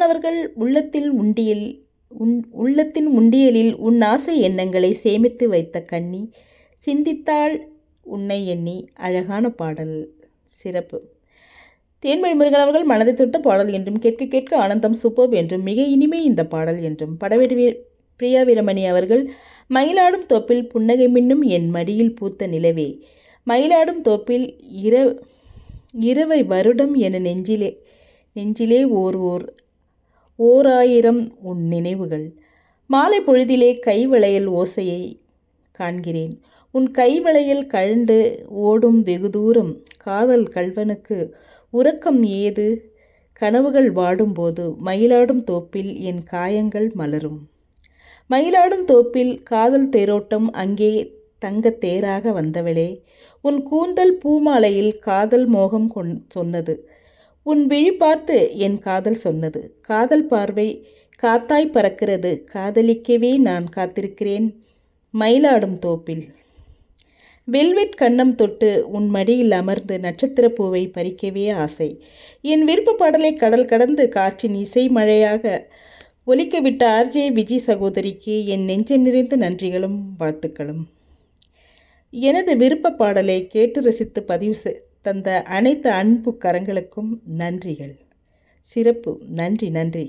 கண்ணதாசன் அவர்கள் உள்ளத்தில் உண்டியல் உன் உள்ளத்தின் உண்டியலில் உன் ஆசை எண்ணங்களை சேமித்து வைத்த கண்ணி சிந்தித்தாள் உன்னை எண்ணி அழகான பாடல் சிறப்பு தேன்மொழி முருகன் அவர்கள் மனதை தொட்ட பாடல் என்றும் கேட்க கேட்க ஆனந்தம் சூப்பர் என்றும் மிக இனிமே இந்த பாடல் என்றும் படவேடு வீ பிரியா வீரமணி அவர்கள் மயிலாடும் தோப்பில் புன்னகை மின்னும் என் மடியில் பூத்த நிலவே மயிலாடும் தோப்பில் இர இரவை வருடம் என நெஞ்சிலே நெஞ்சிலே ஓர் ஓர் ஓர் ஆயிரம் உன் நினைவுகள் மாலை பொழுதிலே கைவளையல் ஓசையை காண்கிறேன் உன் கைவளையல் கழண்டு ஓடும் வெகு தூரம் காதல் கல்வனுக்கு உறக்கம் ஏது கனவுகள் வாடும்போது மயிலாடும் தோப்பில் என் காயங்கள் மலரும் மயிலாடும் தோப்பில் காதல் தேரோட்டம் அங்கே தங்கத் தேராக வந்தவளே உன் கூந்தல் பூமாலையில் காதல் மோகம் கொன் சொன்னது உன் விழி பார்த்து என் காதல் சொன்னது காதல் பார்வை காத்தாய் பறக்கிறது காதலிக்கவே நான் காத்திருக்கிறேன் மயிலாடும் தோப்பில் வெல்வெட் கண்ணம் தொட்டு உன் மடியில் அமர்ந்து நட்சத்திரப் பூவை பறிக்கவே ஆசை என் விருப்ப பாடலை கடல் கடந்து காற்றின் இசை மழையாக ஒலிக்கவிட்ட ஆர்ஜே விஜய் சகோதரிக்கு என் நெஞ்சம் நிறைந்த நன்றிகளும் வாழ்த்துக்களும் எனது விருப்ப பாடலை கேட்டு ரசித்து பதிவு செ- தந்த அனைத்து அன்பு கரங்களுக்கும் நன்றிகள் சிறப்பு நன்றி நன்றி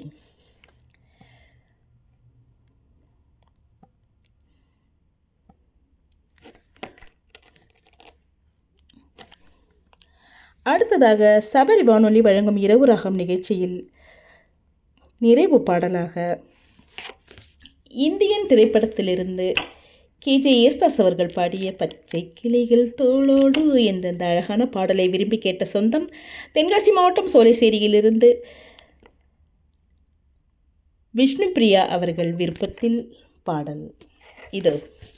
அடுத்ததாக சபரி வானொலி வழங்கும் இரவு ராகம் நிகழ்ச்சியில் நிறைவு பாடலாக இந்தியன் திரைப்படத்திலிருந்து கேஜே ஏஸ்தாஸ் அவர்கள் பாடிய பச்சை கிளிகள் தோளோடு என்ற அந்த அழகான பாடலை விரும்பி கேட்ட சொந்தம் தென்காசி மாவட்டம் சோலைசேரியிலிருந்து விஷ்ணுபிரியா அவர்கள் விருப்பத்தில் பாடல் இது